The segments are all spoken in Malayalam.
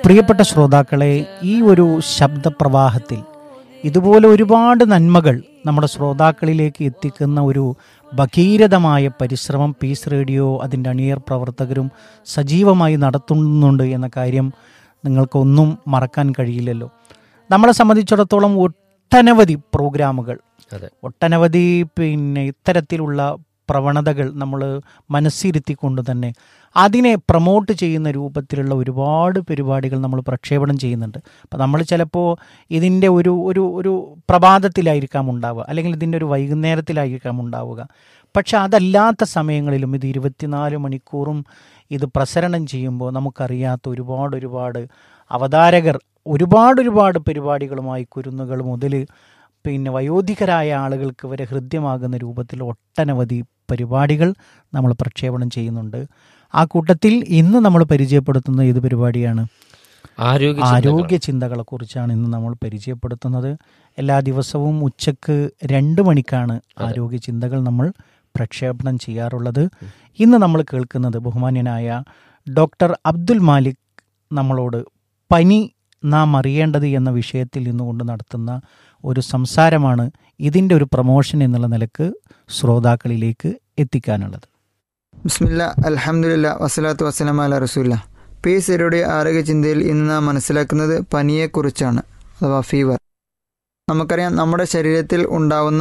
പ്രിയപ്പെട്ട ശ്രോതാക്കളെ ഈ ഒരു ശബ്ദപ്രവാഹത്തിൽ ഇതുപോലെ ഒരുപാട് നന്മകൾ നമ്മുടെ ശ്രോതാക്കളിലേക്ക് എത്തിക്കുന്ന ഒരു ഭഗീരഥമായ പരിശ്രമം പീസ് റേഡിയോ അതിൻ്റെ അണിയർ പ്രവർത്തകരും സജീവമായി നടത്തുന്നുണ്ട് എന്ന കാര്യം നിങ്ങൾക്കൊന്നും മറക്കാൻ കഴിയില്ലല്ലോ നമ്മളെ സംബന്ധിച്ചിടത്തോളം ഒട്ടനവധി പ്രോഗ്രാമുകൾ അതെ ഒട്ടനവധി പിന്നെ ഇത്തരത്തിലുള്ള പ്രവണതകൾ നമ്മൾ മനസ്സിരുത്തിക്കൊണ്ട് തന്നെ അതിനെ പ്രൊമോട്ട് ചെയ്യുന്ന രൂപത്തിലുള്ള ഒരുപാട് പരിപാടികൾ നമ്മൾ പ്രക്ഷേപണം ചെയ്യുന്നുണ്ട് അപ്പം നമ്മൾ ചിലപ്പോൾ ഇതിൻ്റെ ഒരു ഒരു ഒരു പ്രഭാതത്തിലായിരിക്കാം ഉണ്ടാവുക അല്ലെങ്കിൽ ഇതിൻ്റെ ഒരു വൈകുന്നേരത്തിലായിരിക്കാം ഉണ്ടാവുക പക്ഷെ അതല്ലാത്ത സമയങ്ങളിലും ഇത് ഇരുപത്തിനാല് മണിക്കൂറും ഇത് പ്രസരണം ചെയ്യുമ്പോൾ നമുക്കറിയാത്ത ഒരുപാട് ഒരുപാട് അവതാരകർ ഒരുപാട് ഒരുപാട് പരിപാടികളുമായി കുരുന്നുകൾ മുതൽ പിന്നെ വയോധികരായ ആളുകൾക്ക് വരെ ഹൃദ്യമാകുന്ന രൂപത്തിൽ ഒട്ടനവധി പരിപാടികൾ നമ്മൾ പ്രക്ഷേപണം ചെയ്യുന്നുണ്ട് ആ കൂട്ടത്തിൽ ഇന്ന് നമ്മൾ പരിചയപ്പെടുത്തുന്ന ഏത് പരിപാടിയാണ് ആരോഗ്യ ആരോഗ്യ ചിന്തകളെ കുറിച്ചാണ് ഇന്ന് നമ്മൾ പരിചയപ്പെടുത്തുന്നത് എല്ലാ ദിവസവും ഉച്ചക്ക് രണ്ട് മണിക്കാണ് ആരോഗ്യ ചിന്തകൾ നമ്മൾ പ്രക്ഷേപണം ചെയ്യാറുള്ളത് ഇന്ന് നമ്മൾ കേൾക്കുന്നത് ബഹുമാന്യനായ ഡോക്ടർ അബ്ദുൽ മാലിക് നമ്മളോട് പനി നാം അറിയേണ്ടത് എന്ന വിഷയത്തിൽ നിന്നുകൊണ്ട് നടത്തുന്ന ഒരു സംസാരമാണ് ഇതിൻ്റെ ഒരു പ്രൊമോഷൻ എന്നുള്ള നിലക്ക് ശ്രോതാക്കളിലേക്ക് എത്തിക്കാനുള്ളത് ബിസ്മില്ല അൽഹംദുലില്ല വസ്സലാത്തു വസ്സലാം അല റസൂല്ല പി സിയുടെ ആരോഗ്യ ചിന്തയിൽ ഇന്ന് നാം മനസ്സിലാക്കുന്നത് പനിയെക്കുറിച്ചാണ് അഥവാ ഫീവർ നമുക്കറിയാം നമ്മുടെ ശരീരത്തിൽ ഉണ്ടാവുന്ന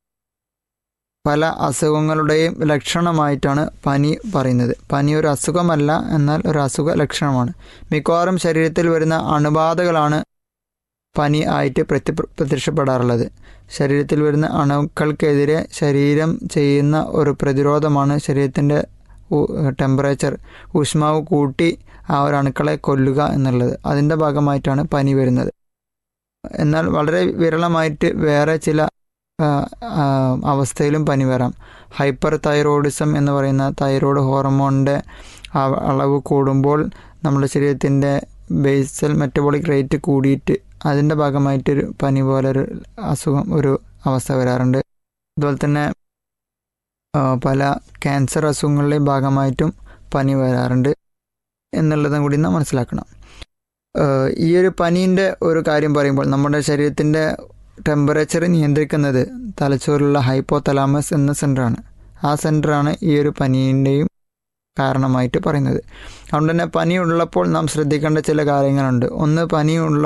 പല അസുഖങ്ങളുടെയും ലക്ഷണമായിട്ടാണ് പനി പറയുന്നത് പനി ഒരു അസുഖമല്ല എന്നാൽ ഒരു അസുഖ ലക്ഷണമാണ് മിക്കവാറും ശരീരത്തിൽ വരുന്ന അണുബാധകളാണ് പനി ആയിട്ട് പ്രത്യ പ്രത്യക്ഷപ്പെടാറുള്ളത് ശരീരത്തിൽ വരുന്ന അണുക്കൾക്കെതിരെ ശരീരം ചെയ്യുന്ന ഒരു പ്രതിരോധമാണ് ശരീരത്തിൻ്റെ ടെമ്പറേച്ചർ ഊഷ്മാവ് കൂട്ടി ആ ഒരു അണുക്കളെ കൊല്ലുക എന്നുള്ളത് അതിൻ്റെ ഭാഗമായിട്ടാണ് പനി വരുന്നത് എന്നാൽ വളരെ വിരളമായിട്ട് വേറെ ചില ആ, ആ, അവസ്ഥയിലും പനി വരാം ഹൈപ്പർ തൈറോയിഡിസം എന്ന് പറയുന്ന തൈറോയ്ഡ് ഹോർമോണിൻ്റെ അളവ് കൂടുമ്പോൾ നമ്മുടെ ശരീരത്തിൻ്റെ ബേസൽ മെറ്റബോളിക് റേറ്റ് കൂടിയിട്ട് അതിൻ്റെ ഭാഗമായിട്ടൊരു പനി പോലെ ഒരു അസുഖം ഒരു അവസ്ഥ വരാറുണ്ട് അതുപോലെ തന്നെ ആ, പല ക്യാൻസർ അസുഖങ്ങളുടെയും ഭാഗമായിട്ടും പനി വരാറുണ്ട് എന്നുള്ളതും കൂടി നാം മനസ്സിലാക്കണം ആ, ഈ ഒരു പനീൻ്റെ ഒരു കാര്യം പറയുമ്പോൾ നമ്മുടെ ശരീരത്തിൻ്റെ ടെമ്പറേച്ചർ നിയന്ത്രിക്കുന്നത് തലച്ചോറിലുള്ള ഹൈപ്പോ തലാമസ് എന്ന സെൻ്ററാണ് ആ സെൻ്ററാണ് ഈ ഒരു പനീൻ്റെയും കാരണമായിട്ട് പറയുന്നത് അതുകൊണ്ട് തന്നെ പനി ഉള്ളപ്പോൾ നാം ശ്രദ്ധിക്കേണ്ട ചില കാര്യങ്ങളുണ്ട് ഒന്ന് പനി ഉള്ള